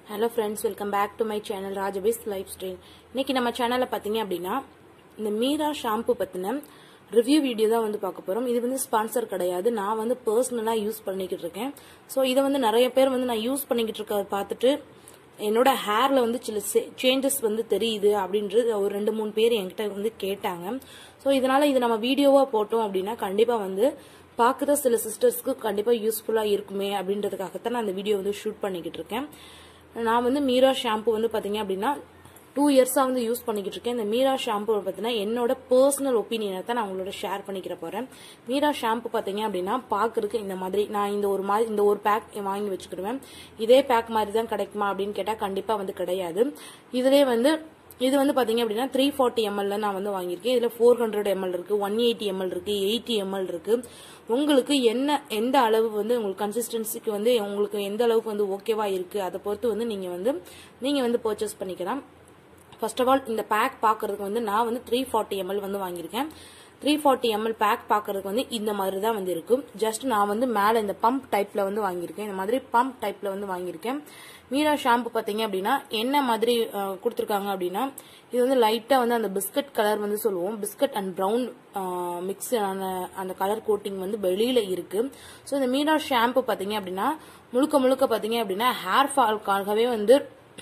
hello friends welcome back to my channel ராஜபிஸ் lifestyle இன்னைக்கு நம்ம சேனலில் பார்த்தீங்க அப்படின்னா இந்த மீரா ஷாம்பு பற்றின ரிவ்யூ வீடியோ தான் வந்து பார்க்க போகிறோம் இது வந்து ஸ்பான்சர் கிடையாது நான் வந்து பர்சனலாக யூஸ் பண்ணிக்கிட்டு இருக்கேன் ஸோ இதை வந்து நிறைய பேர் வந்து நான் யூஸ் பண்ணிக்கிட்டு இருக்க பார்த்துட்டு என்னோட ஹேரில் வந்து சில சேஞ்சஸ் வந்து தெரியுது அப்படின்றது ஒரு ரெண்டு மூணு பேர் என்கிட்ட வந்து கேட்டாங்க ஸோ இதனால் இது நம்ம வீடியோவாக போட்டோம் அப்படின்னா கண்டிப்பாக வந்து பார்க்குற சில சிஸ்டர்ஸ்க்கு கண்டிப்பாக யூஸ்ஃபுல்லாக இருக்குமே அப்படின்றதுக்காகத்தான் நான் அந்த வீடியோ வந்து ஷூட் பண்ணிக்கிட்டு இருக்கேன் நான் வந்து மீரா ஷாம்பு வந்து பார்த்தீங்க அப்படின்னா டூ இயர்ஸாக வந்து யூஸ் பண்ணிக்கிட்டு இருக்கேன் இந்த மீரா ஷாம்பு பார்த்தீங்கன்னா என்னோட பர்சனல் ஒப்பீனியனை தான் நான் உங்களோட ஷேர் பண்ணிக்கிற போகிறேன் மீரா ஷாம்பு பார்த்தீங்க அப்படின்னா பார்க்கறதுக்கு இந்த மாதிரி நான் இந்த ஒரு மாதிரி இந்த ஒரு பேக் வாங்கி வச்சுக்கிடுவேன் இதே பேக் மாதிரி தான் கிடைக்குமா அப்படின்னு கேட்டால் கண்டிப்பாக வந்து கிடையாது இதிலே வந்து இது வந்து பாத்தீங்க அப்படின்னா த்ரீ ஃபார்ட்டி எம்எல்ல நான் வந்து வாங்கியிருக்கேன் இதுல ஃபோர் ஹண்ட்ரட் எம்எல் இருக்கு ஒன் எயிட்டி எம்எல் இருக்கு எயிட்டி எம்எல் இருக்கு உங்களுக்கு என்ன எந்த அளவு வந்து உங்களுக்கு கன்சிஸ்டன்சிக்கு வந்து உங்களுக்கு எந்த அளவுக்கு வந்து ஓகேவா இருக்கு அதை பொறுத்து வந்து நீங்க வந்து நீங்க வந்து பர்ச்சேஸ் பண்ணிக்கலாம் ஃபர்ஸ்ட் ஆஃப் ஆல் இந்த பேக் பார்க்கறதுக்கு வந்து நான் வந்து த்ரீ ஃபார்ட்டி எம்எல் வந்து வாங்கியிருக்கேன் த்ரீ ஃபார்ட்டி எம்எல் பேக் பார்க்கறதுக்கு வந்து இந்த மாதிரி தான் வந்து இருக்கும் ஜஸ்ட் நான் வந்து மேலே இந்த பம்ப் டைப்ல வந்து வாங்கியிருக்கேன் இந்த மாதிரி பம்ப் டைப்ல வந்து வாங்கியிருக்கேன் மீரா ஷாம்பு பார்த்தீங்க அப்படின்னா என்ன மாதிரி கொடுத்துருக்காங்க அப்படின்னா இது வந்து லைட்டாக வந்து அந்த பிஸ்கட் கலர் வந்து சொல்லுவோம் பிஸ்கட் அண்ட் ப்ரௌன் மிக்ஸ் ஆன அந்த கலர் கோட்டிங் வந்து வெளியில இருக்கு ஸோ இந்த மீரா ஷாம்பு பார்த்தீங்க அப்படின்னா முழுக்க முழுக்க பார்த்தீங்க அப்படின்னா ஹேர் ஃபால்காகவே வந்து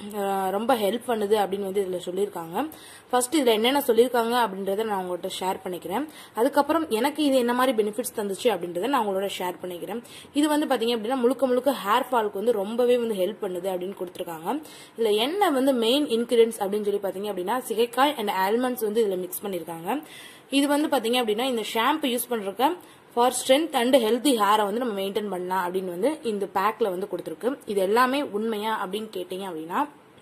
ரொம்ப ஹெல்ப் பண்ணுது அப்படின்னு வந்து இதில் சொல்லியிருக்காங்க ஃபர்ஸ்ட் இதில் என்னென்ன சொல்லியிருக்காங்க அப்படின்றத நான் உங்கள்கிட்ட ஷேர் பண்ணிக்கிறேன் அதுக்கப்புறம் எனக்கு இது என்ன மாதிரி பெனிஃபிட்ஸ் தந்துச்சு அப்படின்றத நான் உங்களோட ஷேர் பண்ணிக்கிறேன் இது வந்து பார்த்தீங்க அப்படின்னா முழுக்க முழுக்க ஹேர் ஃபால்க்கு வந்து ரொம்பவே வந்து ஹெல்ப் பண்ணுது அப்படின்னு கொடுத்துருக்காங்க இதில் என்ன வந்து மெயின் இன்கிரியன்ஸ் அப்படின்னு சொல்லி பார்த்தீங்க அப்படின்னா சிகைக்காய் அண்ட் ஆல்மண்ட்ஸ் வந்து இதில் மிக்ஸ் பண்ணியிருக்காங்க இது வந்து பார்த்தீங்க அப்படின்னா இந்த ஷாம்பு யூஸ் பண்ணுறக்க ஃபார் ஸ்ட்ரென்த் அண்ட் ஹெல்த்தி ஹேரை வந்து நம்ம மெயின்டைன் பண்ணலாம் அப்படின்னு வந்து இந்த பேக்ல வந்து கொடுத்துருக்கு இது எல்லாமே உண்மையா அப்படின்னு கேட்டீங்க அப்படின்னா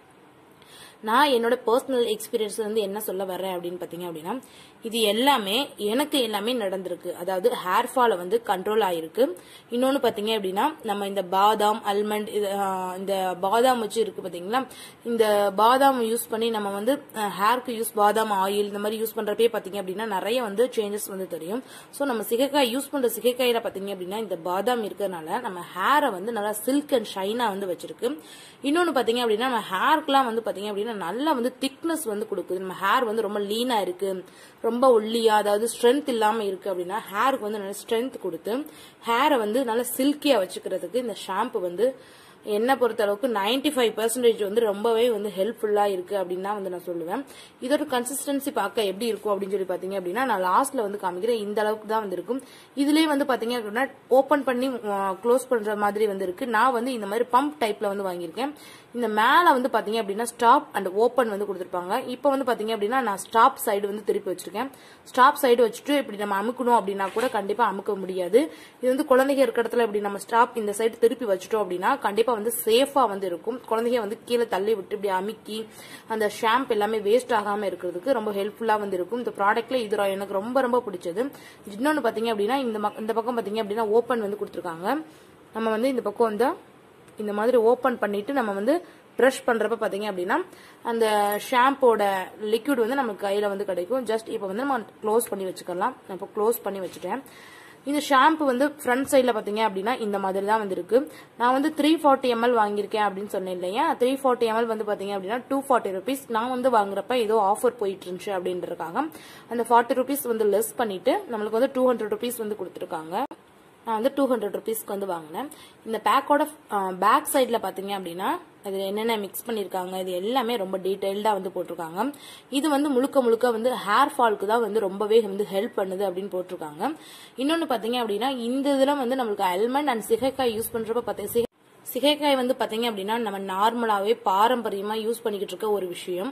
நான் என்னோட பர்சனல் எக்ஸ்பீரியன்ஸ் வந்து என்ன சொல்ல வர்றேன் அப்படின்னு பாத்தீங்க அப்படின்னா இது எல்லாமே எனக்கு எல்லாமே நடந்திருக்கு அதாவது ஹேர் ஃபால வந்து கண்ட்ரோல் ஆயிருக்கு இன்னொன்னு பாத்தீங்க அப்படின்னா நம்ம இந்த பாதாம் அல்மண்ட் இந்த பாதாம் வச்சு இருக்கு பாத்தீங்களா இந்த பாதாம் யூஸ் பண்ணி நம்ம வந்து ஹேருக்கு யூஸ் பாதாம் ஆயில் இந்த மாதிரி யூஸ் பண்றப்பே பாத்தீங்க அப்படின்னா நிறைய வந்து சேஞ்சஸ் வந்து தெரியும் ஸோ நம்ம சிகைக்காய் யூஸ் பண்ற சிகைக்காயில பாத்தீங்க அப்படின்னா இந்த பாதாம் இருக்கிறதுனால நம்ம ஹேரை வந்து நல்லா சில்க் அண்ட் ஷைனா வந்து வச்சிருக்கு இன்னொன்னு பாத்தீங்க அப்படின்னா நம்ம ஹேர்க்குலாம் வந்து பாத்தீங்க அப்படின்னா நல்லா வந்து திக்னஸ் வந்து கொடுக்குது நம்ம ஹேர் வந்து ரொம்ப லீனா இருக்கு ரொம்ப ஒல்லியா அதாவது ஸ்ட்ரென்த் இல்லாம இருக்கு அப்படின்னா ஹேருக்கு வந்து நல்ல ஸ்ட்ரென்த் கொடுத்து ஹேரை வந்து நல்லா சில்கியா வச்சுக்கிறதுக்கு இந்த ஷாம்பு வந்து என்னை பொறுத்த அளவுக்கு நைன்டி ஃபைவ் பர்சன்டேஜ் வந்து ரொம்பவே வந்து ஹெல்ப்ஃபுல்லா இருக்கு அப்படின்னு தான் வந்து நான் சொல்லுவேன் இதோட கன்சிஸ்டன்சி பார்க்க எப்படி இருக்கும் அப்படின்னு சொல்லி பாத்தீங்க அப்படின்னா நான் லாஸ்ட்ல வந்து காமிக்கிறேன் இந்த அளவுக்கு தான் வந்து இருக்கும் இதுலயே வந்து பாத்தீங்க அப்படின்னா ஓபன் பண்ணி க்ளோஸ் பண்ற மாதிரி வந்து இருக்கு நான் வந்து இந்த மாதிரி பம்ப் டைப்ல வந்து வாங்கியிருக்கேன் இந்த மேல வந்து பாத்தீங்க அப்படின்னா ஸ்டாப் அண்ட் ஓப்பன் வந்து கொடுத்துருப்பாங்க இப்போ வந்து பாத்தீங்க அப்படின்னா நான் ஸ்டாப் சைடு வந்து திருப்பி வச்சிருக்கேன் ஸ்டாப் சைடு வச்சுட்டு இப்படி நம்ம அமுக்கணும் அப்படின்னா கூட கண்டிப்பா அமுக்க முடியாது இது வந்து குழந்தைங்க இருக்க இடத்துல இப்படி நம்ம ஸ்டாப் இந்த சைடு திருப்பி வச்சுட்டோம் அப்படின்னா கண்டிப்பா வந்து சேஃபா வந்து இருக்கும் குழந்தைங்க வந்து கீழே தள்ளி விட்டு இப்படி அமுக்கி அந்த ஷாம்பு எல்லாமே வேஸ்ட் ஆகாம இருக்கிறதுக்கு ரொம்ப ஹெல்ப்ஃபுல்லா வந்து இருக்கும் இந்த ப்ராடக்ட்ல இது எனக்கு ரொம்ப ரொம்ப பிடிச்சது இன்னொன்னு பாத்தீங்க அப்படின்னா இந்த இந்த பக்கம் பாத்தீங்க அப்படின்னா ஓப்பன் வந்து கொடுத்துருக்காங்க நம்ம வந்து இந்த பக்கம் வந்து இந்த மாதிரி ஓப்பன் பண்ணிட்டு நம்ம வந்து ப்ரஷ் பண்றப்ப பாத்தீங்க அப்படின்னா அந்த ஷாம்போட லிக்விட் வந்து நமக்கு கையில வந்து கிடைக்கும் ஜஸ்ட் இப்போ வந்து நம்ம க்ளோஸ் பண்ணி வச்சுக்கலாம் நான் இப்போ க்ளோஸ் பண்ணி வச்சுட்டேன் இந்த ஷாம்பு வந்து ஃப்ரண்ட் சைடில் பார்த்தீங்க அப்படின்னா இந்த மாதிரி தான் வந்து இருக்கு நான் வந்து த்ரீ ஃபார்ட்டி எம்எல் வாங்கியிருக்கேன் அப்படின்னு சொன்னேன் இல்லையா த்ரீ ஃபார்ட்டி எம்எல் வந்து பார்த்தீங்க அப்படின்னா டூ ஃபார்ட்டி ருபீஸ் நான் வந்து வாங்குறப்ப ஏதோ ஆஃபர் போயிட்டு இருந்துச்சு அப்படின்றதுக்காக அந்த ஃபார்ட்டி ருபீஸ் வந்து லெஸ் பண்ணிட்டு நம்மளுக்கு வந்து டூ ஹண்ட்ரட் ருபீஸ் வந்து கொடுத்துருக்காங்க நான் வந்து டூ ஹண்ட்ரட் ருபீஸ்க்கு வந்து வாங்கினேன் இந்த பேக்கோட பேக் சைடில் பார்த்தீங்க அப்படின்னா இதில் என்னென்ன மிக்ஸ் பண்ணியிருக்காங்க இது எல்லாமே ரொம்ப டீட்டெயில்டாக வந்து போட்டிருக்காங்க இது வந்து முழுக்க முழுக்க வந்து ஹேர் ஃபால்க்கு தான் வந்து ரொம்பவே வந்து ஹெல்ப் பண்ணுது அப்படின்னு போட்டிருக்காங்க இன்னொன்று பார்த்தீங்க அப்படின்னா இந்த இதில் வந்து நம்மளுக்கு அல்மண்ட் அண்ட் சிகைக்காய் யூஸ் பண்ணுறப்ப பார்த்தீங்க சிகைக்காய் வந்து பார்த்தீங்க அப்படின்னா நம்ம நார்மலாகவே பாரம்பரியமாக யூஸ் பண்ணிக்கிட்டு இருக்க ஒரு விஷயம்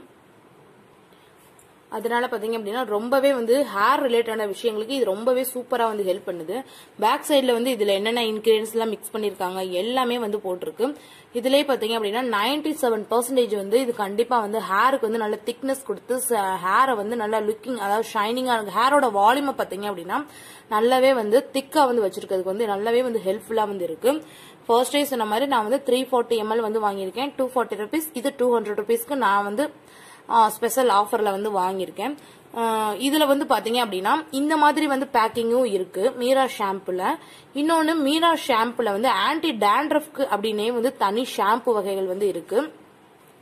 அதனால பாத்தீங்க அப்படின்னா ரொம்பவே வந்து ஹேர் ரிலேட்டடான விஷயங்களுக்கு இது ரொம்பவே சூப்பரா வந்து ஹெல்ப் பண்ணுது பேக் சைட்ல வந்து இதுல என்னென்ன இன்கிரியன்ஸ் எல்லாம் மிக்ஸ் பண்ணிருக்காங்க எல்லாமே வந்து போட்டிருக்கு இதுலயே பாத்தீங்க அப்படின்னா நைன்டி செவன் பர்சன்டேஜ் வந்து இது கண்டிப்பா வந்து ஹேருக்கு வந்து நல்ல திக்னஸ் கொடுத்து ஹேரை வந்து நல்லா லுக்கிங் அதாவது ஷைனிங்கா ஹேரோட வால்யூமை பாத்தீங்க அப்படின்னா நல்லாவே வந்து திக்கா வந்து வச்சிருக்கிறதுக்கு வந்து நல்லாவே வந்து ஹெல்ப்ஃபுல்லா வந்து இருக்கு ஃபர்ஸ்ட் டே சொன்ன மாதிரி நான் வந்து த்ரீ ஃபார்ட்டி எம்எல் வந்து வாங்கியிருக்கேன் டூ ஃபார்ட்டி ருபீஸ் இது டூ ஹண்ட்ரட் ருபீஸ்க்கு நான் வந்து ஸ்பெஷல் ஆஃபர்ல வந்து வாங்கியிருக்கேன் இதுல வந்து பாத்தீங்க அப்படின்னா இந்த மாதிரி வந்து பேக்கிங்கும் இருக்கு மீரா ஷாம்புல இன்னொன்னு மீரா ஷாம்புல வந்து ஆன்டி டேண்ட்ரஃப்க்கு அப்படின்னே வந்து தனி ஷாம்பு வகைகள் வந்து இருக்கு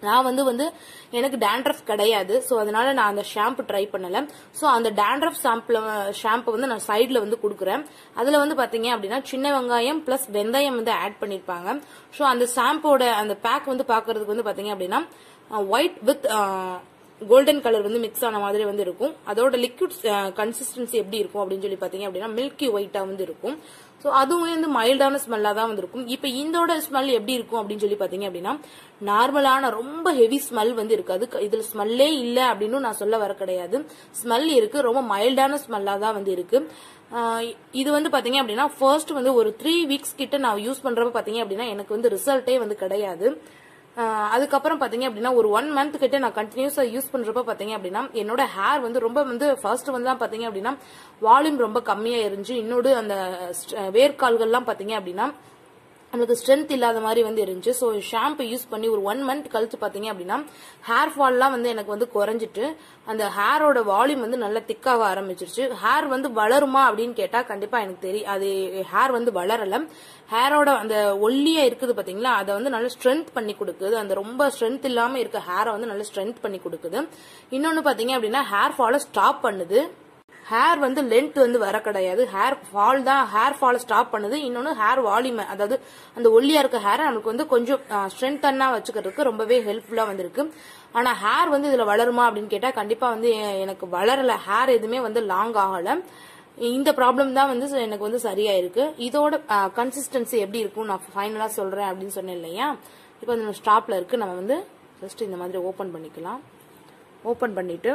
நான் வந்து வந்து எனக்கு டேண்ட்ரஃப் கிடையாது ஸோ அதனால நான் அந்த ஷாம்பு ட்ரை பண்ணல ஸோ அந்த டேண்ட்ரஃப் ஷாம்புல ஷாம்பு வந்து நான் சைடில் வந்து கொடுக்குறேன் அதில் வந்து பார்த்தீங்க அப்படின்னா சின்ன வெங்காயம் ப்ளஸ் வெந்தயம் வந்து ஆட் பண்ணியிருப்பாங்க ஸோ அந்த ஷாம்போட அந்த பேக் வந்து பார்க்கறதுக்கு வந்து பார்த்தீங்க அப்படின்னா ஒயிட் வித் கோல்டன் கலர் வந்து மிக்ஸ் ஆன மாதிரி வந்து இருக்கும் அதோட லிக்விட் கன்சிஸ்டன்சி எப்படி இருக்கும் அப்படின்னு சொல்லி பார்த்தீங்க அப்படின்னா மில்கி ஒயிட்டா வந்து இருக்கும் ஸோ அதுவும் வந்து மைல்டான ஸ்மெல்லாக தான் வந்து இருக்கும் இப்போ இதோட ஸ்மெல் எப்படி இருக்கும் அப்படின்னு சொல்லி பார்த்தீங்க அப்படின்னா நார்மலான ரொம்ப ஹெவி ஸ்மெல் வந்து இருக்காது இதில் ஸ்மெல்லே இல்லை அப்படின்னு நான் சொல்ல வர கிடையாது ஸ்மெல் இருக்கு ரொம்ப மைல்டான ஸ்மெல்லாக தான் வந்து இருக்கு ஆஹ் இது வந்து பாத்தீங்க அப்படின்னா ஃபர்ஸ்ட் வந்து ஒரு த்ரீ வீக்ஸ் கிட்ட நான் யூஸ் பண்றப்ப பாத்தீங்க அப்படின்னா எனக்கு வந்து ரிசல்ட்டே வந்து கிடையாது ஆஹ் அதுக்கப்புறம் பாத்தீங்க அப்படின்னா ஒரு ஒன் மந்த் கிட்ட நான் கண்டினியூஸா யூஸ் பண்றப்ப பாத்தீங்க அப்படின்னா என்னோட ஹேர் வந்து ரொம்ப வந்து ஃபர்ஸ்ட் வந்து தான் பாத்தீங்க அப்படின்னா வால்யூம் ரொம்ப கம்மியா இருந்துச்சு இன்னொரு அந்த ஸ்ட- வேர்க்கால்கள்லாம் பாத்தீங்க அப்படின்னா நம்மளுக்கு ஸ்ட்ரென்த் இல்லாத மாதிரி வந்து இருந்துச்சு ஸோ ஷாம்பு யூஸ் பண்ணி ஒரு ஒன் மந்த் கழிச்சு பார்த்தீங்க அப்படின்னா ஹேர் ஃபால்லாம் வந்து எனக்கு வந்து குறைஞ்சிட்டு அந்த ஹேரோட வால்யூம் வந்து நல்லா திக்காக ஆரம்பிச்சிருச்சு ஹேர் வந்து வளருமா அப்படின்னு கேட்டால் கண்டிப்பாக எனக்கு தெரியும் அது ஹேர் வந்து வளரல ஹேரோட அந்த ஒல்லியா இருக்குது பாத்தீங்களா அதை வந்து நல்லா ஸ்ட்ரென்த் பண்ணி கொடுக்குது அந்த ரொம்ப ஸ்ட்ரென்த் இல்லாம இருக்க ஹேரை வந்து நல்லா ஸ்ட்ரென்த் பண்ணி கொடுக்குது இன்னொன்னு பாத்தீங்க அப்படின்னா ஹேர் ஃபாலை ஸ்டாப் பண்ணுது ஹேர் வந்து லென்த் வந்து வர கிடையாது ஹேர் ஃபால் தான் ஹேர் ஃபால் ஸ்டாப் பண்ணுது இன்னொன்று ஹேர் வால்யூம் அதாவது அந்த ஒல்லியா இருக்க ஹேரை நமக்கு வந்து கொஞ்சம் ஸ்ட்ரென்த்தன்னா வச்சுக்கிறதுக்கு ரொம்பவே ஹெல்ப்ஃபுல்லா வந்திருக்கு ஆனா ஹேர் வந்து இதுல வளருமா அப்படின்னு கேட்டா கண்டிப்பா வந்து எ- எனக்கு வளரல ஹேர் எதுவுமே வந்து லாங் ஆகல இந்த ப்ராப்ளம் தான் வந்து எனக்கு வந்து சரியா இருக்கு இதோட கன்சிஸ்டன்சி எப்படி இருக்கும் நான் ஃபைனலா சொல்றேன் அப்படின்னு சொன்னேன் இல்லையா இப்போ வந்து ஸ்டாப்ல இருக்கு நம்ம வந்து ஜஸ்ட் இந்த மாதிரி ஓபன் பண்ணிக்கலாம் ஓபன் பண்ணிட்டு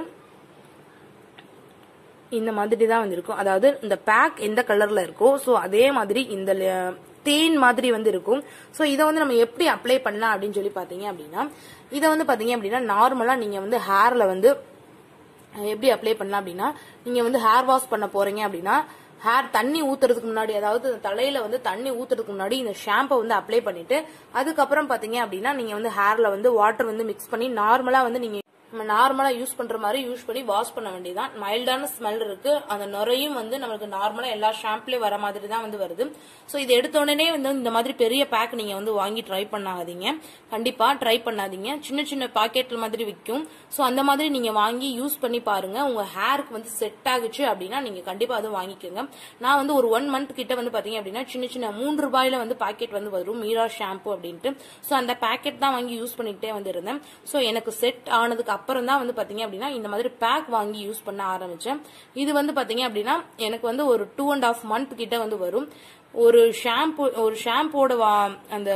இந்த மாதிரி தான் வந்து இருக்கும் அதாவது இந்த பேக் எந்த கலர்ல இருக்கோ ஸோ அதே மாதிரி இந்த ல- தேன் மாதிரி வந்து இருக்கும் ஸோ இதை வந்து நம்ம எப்படி அப்ளை பண்ணலாம் அப்படின்னு சொல்லி பார்த்தீங்க அப்படின்னா இதை வந்து பார்த்தீங்க அப்படின்னா நார்மலாக நீங்கள் வந்து ஹேரில் வந்து அஹ் எப்படி அப்ளை பண்ணலாம் அப்படின்னா நீங்க வந்து ஹேர் வாஷ் பண்ண போறீங்க அப்படின்னா ஹேர் தண்ணி ஊத்துறதுக்கு முன்னாடி அதாவது தலையில வந்து தண்ணி ஊத்துறதுக்கு முன்னாடி இந்த ஷாம்பை வந்து அப்ளை பண்ணிட்டு அதுக்கப்புறம் பாத்தீங்க அப்படின்னா நீங்க வந்து ஹேர்ல வந்து வாட்டர் வந்து மிக்ஸ் பண்ணி நார்மலா வந்து நீங்க நம்ம நார்மலா யூஸ் பண்ற மாதிரி யூஸ் பண்ணி வாஷ் பண்ண வேண்டியதான் மைல்டான ஸ்மெல் இருக்கு அந்த நுரையும் வந்து நம்மளுக்கு நார்மலா எல்லா ஷாம்புலயும் வர மாதிரி தான் வந்து வருது ஸோ இது எடுத்த உடனே வந்து இந்த மாதிரி பெரிய பேக் நீங்க வந்து வாங்கி ட்ரை பண்ணாதீங்க கண்டிப்பா ட்ரை பண்ணாதீங்க சின்ன சின்ன பாக்கெட்ல மாதிரி விற்கும் ஸோ அந்த மாதிரி நீங்க வாங்கி யூஸ் பண்ணி பாருங்க உங்க ஹேருக்கு வந்து செட் ஆகுச்சு அப்படின்னா நீங்க கண்டிப்பா அது வாங்கிக்கோங்க நான் வந்து ஒரு ஒன் மந்த் கிட்ட வந்து பாத்தீங்க அப்படின்னா சின்ன சின்ன மூன்று ரூபாயில வந்து பாக்கெட் வந்து வரும் மீரா ஷாம்பு அப்படின்ட்டு ஸோ அந்த பாக்கெட் தான் வாங்கி யூஸ் பண்ணிக்கிட்டே வந்து இருந்தேன் ஸோ எனக்கு செட் ஆனதுக்கு அப்புறம் தான் வந்து பாத்தீங்க அப்படின்னா இந்த மாதிரி பேக் வாங்கி யூஸ் பண்ண ஆரம்பிச்சேன் இது வந்து பாத்தீங்க அப்படின்னா எனக்கு வந்து ஒரு டூ அண்ட் ஆஃப் மந்த் கிட்ட வந்து வரும் ஒரு ஷாம்பு ஒரு ஷாம்போட அந்த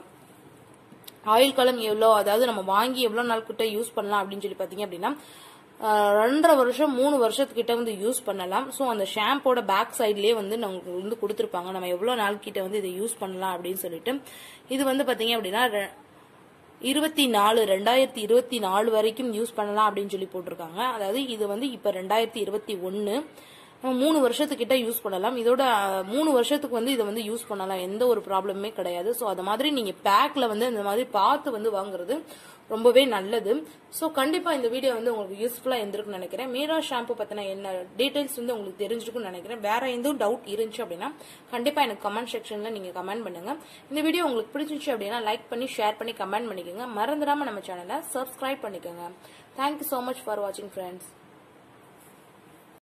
ஆயில் கலம் எவ்வளோ அதாவது நம்ம வாங்கி எவ்வளோ நாள் கிட்ட யூஸ் பண்ணலாம் அப்படின்னு சொல்லி பார்த்தீங்க அப்படின்னா ஆஹ், ரெண்டரை வருஷம் மூணு வருஷத்துக்கிட்ட வந்து யூஸ் பண்ணலாம் ஸோ அந்த ஷாம்போட பேக் சைட்லேயே வந்து நமக்கு வந்து கொடுத்துருப்பாங்க நம்ம எவ்வளோ நாள் கிட்ட வந்து இதை யூஸ் பண்ணலாம் அப்படின்னு சொல்லிட்டு இது வந்து பார்த்தீங்க அப்படின்னா ரெ- இருபத்தி நாலு ரெண்டாயிரத்தி இருபத்தி நாலு வரைக்கும் யூஸ் பண்ணலாம் அப்படின்னு சொல்லி போட்டிருக்காங்க அதாவது இது வந்து இப்ப ரெண்டாயிரத்தி இருபத்தி ஒன்னு மூணு வருஷத்துக்கிட்ட யூஸ் பண்ணலாம் இதோட அஹ், மூணு வருஷத்துக்கு வந்து இதை வந்து யூஸ் பண்ணலாம் எந்த ஒரு ப்ராப்ளமுமே கிடையாது ஸோ அது மாதிரி நீங்க பேக்ல வந்து இந்த மாதிரி பார்த்து வந்து வாங்குறது ரொம்பவே நல்லது ஸோ கண்டிப்பா இந்த வீடியோ வந்து உங்களுக்கு யூஸ்ஃபுல்லா இருந்திருக்கும்னு நினைக்கிறேன் மீரா ஷாம்பு பத்தின என்ன டீடைல்ஸ் வந்து உங்களுக்கு தெரிஞ்சிருக்கும்னு நினைக்கிறேன் வேற எதுவும் டவுட் இருந்துச்சு அப்படின்னா கண்டிப்பா எனக்கு கமெண்ட் செக்ஷன்ல நீங்க கமெண்ட் பண்ணுங்க இந்த வீடியோ உங்களுக்கு பிடிச்சிருச்சு அப்படின்னா லைக் பண்ணி ஷேர் பண்ணி கமெண்ட் பண்ணிக்கோங்க மறந்துடாம நம்ம சேனலை சப்ஸ்கிரைப் பண்ணிக்கோங்க தேங்க்யூ so மச் ஃபார் வாட்சிங் ஃப்ரெண்ட்ஸ்